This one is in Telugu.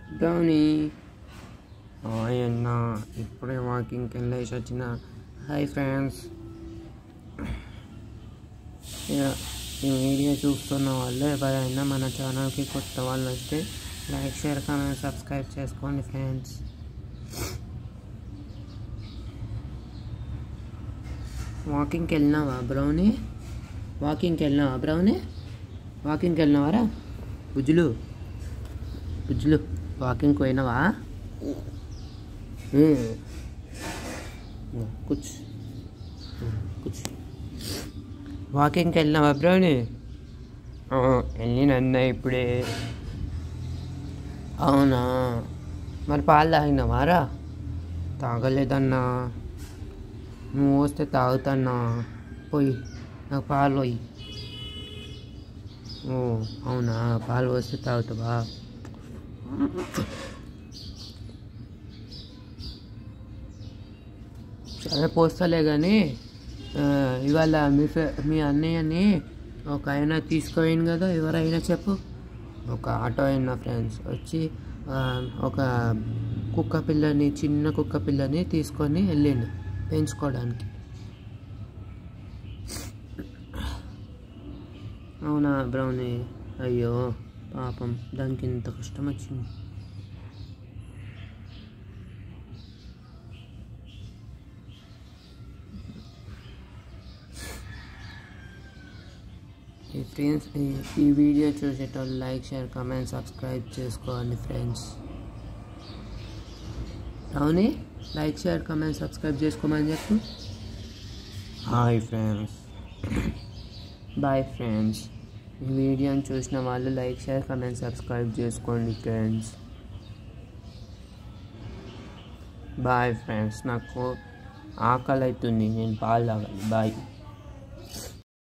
బ్రౌనీ హాయ్ అన్న ఇప్పుడే వాకింగ్కి వెళ్ళేసి వచ్చిన హాయ్ ఫ్రెండ్స్ ఈ వీడియో చూస్తున్న వాళ్ళు ఎవరైనా మన ఛానల్కి కొత్త వాళ్ళు వస్తే లైక్ షేర్ కామెంట్ సబ్స్క్రైబ్ చేసుకోండి ఫ్రెండ్స్ వాకింగ్కి వెళ్ళినావా బ్రౌనీ వాకింగ్కి వెళ్ళినావా బ్రౌనీ వాకింగ్కి వెళ్ళినావారా బుజ్జులు బుజ్జులు వాకింగ్కి పోయినావా కూర్చు కూర్చు వాకింగ్కి వెళ్ళినావా బ్రౌనీ వెళ్ళినన్నా ఇప్పుడే అవునా మరి పాలు తాగినావారా తాగలేదన్నా నువ్వు వస్తే తాగుతాన్నా పోయి నాకు పాలు పోయి ఓ అవునా పాలు వస్తే తాగుతావా సరే పోస్తలే కానీ ఆ, ఇవాళ మీ ఫె మీ అన్నయ్యని ఒక ఆయన తీసుకుపోయింది కదా ఎవరైనా చెప్పు ఒక ఆటో అయిన ఫ్రెండ్స్ వచ్చి ఆ, ఒక కుక్క పిల్లని చిన్న కుక్క పిల్లని తీసుకొని వెళ్ళిండు పెంచుకోవడానికి అవునా బ్రౌనీ అయ్యో పాపం దానికి ఇంత కష్టం వచ్చింది ఈ ఫ్రెండ్స్ ఈ- ఈ వీడియో చూసేటోళ్ళు లైక్ షేర్ కామెంట్ సబ్స్క్రైబ్ చేసుకోండి ఫ్రెండ్స్ అవుని లైక్ షేర్ కామెంట్ సబ్స్క్రైబ్ చేసుకోమని చెప్పు హాయ్ ఫ్రెండ్స్ బాయ్ ఫ్రెండ్స్ ఈ వీడియోని చూసిన వాళ్ళు లైక్ షేర్ కామెంట్ సబ్స్క్రైబ్ చేసుకోండి ఫ్రెండ్స్ బాయ్ ఫ్రెండ్స్ నాకు ఆకలి అవుతుంది నేను పాలు తాగాలి బాయ్